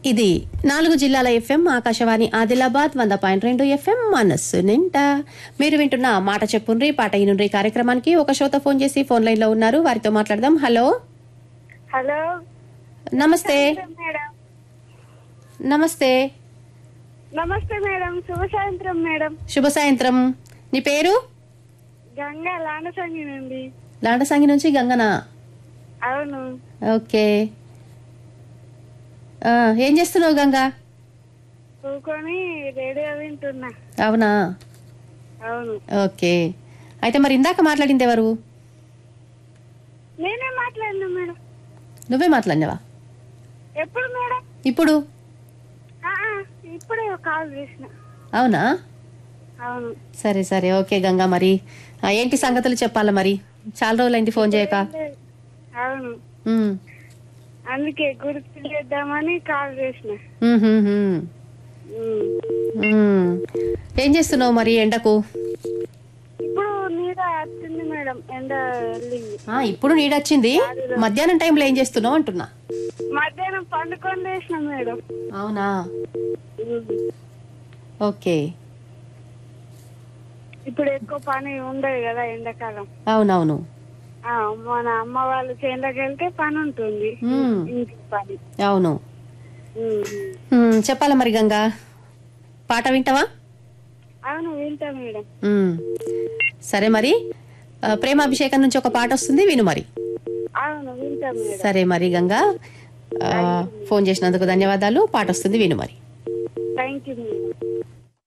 ఇది నాలుగు జిల్లాల ఎఫ్ఎం ఆకాశవాణి ఆదిలాబాద్ వంద పాయింట్ రెండు ఎఫ్ఎం మనస్సు నిండా మీరు వింటున్న మాట చెప్పుండ్రి పాట ఇనుండ్రి కార్యక్రమానికి ఒక షోతో ఫోన్ చేసి ఫోన్ లైన్ లో ఉన్నారు వారితో మాట్లాడదాం హలో హలో నమస్తే మేడం నమస్తే నమస్తే మేడం శుభ సాయంత్రం మేడం శుభ సాయంత్రం నీ పేరు గంగా లాండసంగి నుండి లాండసాంగి నుంచి గంగనా అవును ఓకే ఆ, ఏం చేస్తున్నావు గంగా కూకొని రేడియో వింటున్నా అవునా అవును ఓకే అయితే మరి ఇందాక మాట్లాడింది ఎవరు నేనే మాట్లాడినా మేడం నువ్వే మాట్లాడినావా ఎప్పుడు మేడం ఇప్పుడు ఆ, ఆ, ఇప్పుడే కాల్ చేసిన అవునా అవును సరే సరే ఓకే గంగా మరి ఆ, ఏంటి సంగతులు చెప్పాలా మరి చాలా రోజులైంది ఫోన్ చేయక అవును ఉమ్, అందుకే గుర్తు చేద్దామని కాల్ చేసిన ఉమ్, ఉమ్, ఉమ్. ఉమ్. ఉమ్. ఏం చేస్తున్నావు మరి ఎండకు ఇప్పుడు నీడ వచ్చింది మేడం ఎండ వెళ్ళింది ఆ, ఇప్పుడు నీడొచ్చింది మధ్యాహ్నం టైంలో ఏం చేస్తున్నావు అంటున్నా మధ్యాహ్నం పండుకొని వేసిన మేడం అవునా ఉమ్. ఓకే ఇప్పుడు ఎక్కువ పని ఉండదు కదా ఎండాకాలం అవునవును ఆ, మన అమ్మ వాళ్ళు చేనులోకి వెళ్తే పని ఉంటుంది ఉమ్, ఇంటి పని అవును ఉమ్. ఉమ్, చెప్పాలా మరి గంగా పాట వింటావా అవును వింటా మేడం ఉమ్. సరే మరి ఆ, ప్రేమాభిషేకం నుంచి ఒక పాట వస్తుంది విను మరి అవును వింటా మేడం సరే మరి గంగా ఆ, ఫోన్ చేసినందుకు ధన్యవాదాలు పాట వస్తుంది విను మరి థ్యాంక్ యూ మేడం